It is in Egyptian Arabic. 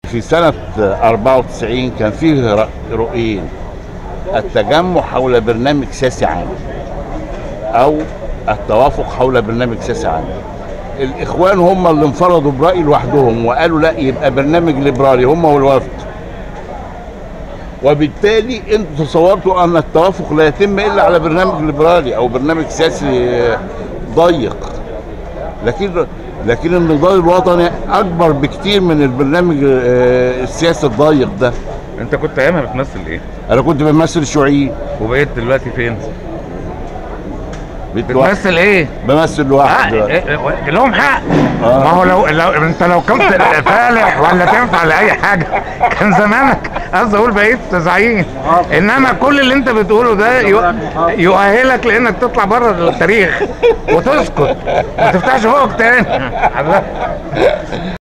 في سنة 94 كان فيه ر- رؤيين التجمع حول برنامج سياسي عام أو التوافق حول برنامج سياسي عام الإخوان هم اللي انفرضوا برأي لوحدهم وقالوا لا يبقى برنامج ليبرالي هم والوفد وبالتالي انتوا تصورتوا ان التوافق لا يتم الا على برنامج ليبرالي او برنامج سياسي ضيق لكن لكن النضال الوطني اكبر بكتير من البرنامج آه، السياسي الضيق ده انت كنت ايامها بتمثل ايه انا كنت بمثل الشيوعيين وبقيت دلوقتي فين بيت لوحدي. بتمثل ايه بمثل آه، لوحدي دلوقتي. إيه، لهم حق آه. ما هو لو, لو انت لو كنت فالح ولا تنفع لاي حاجه كان زمانك قصدي اقول بقيت زعيم انما كل اللي انت بتقوله ده يو- يؤهلك لانك تطلع بره التاريخ وتسكت ما تفتحش بقك تاني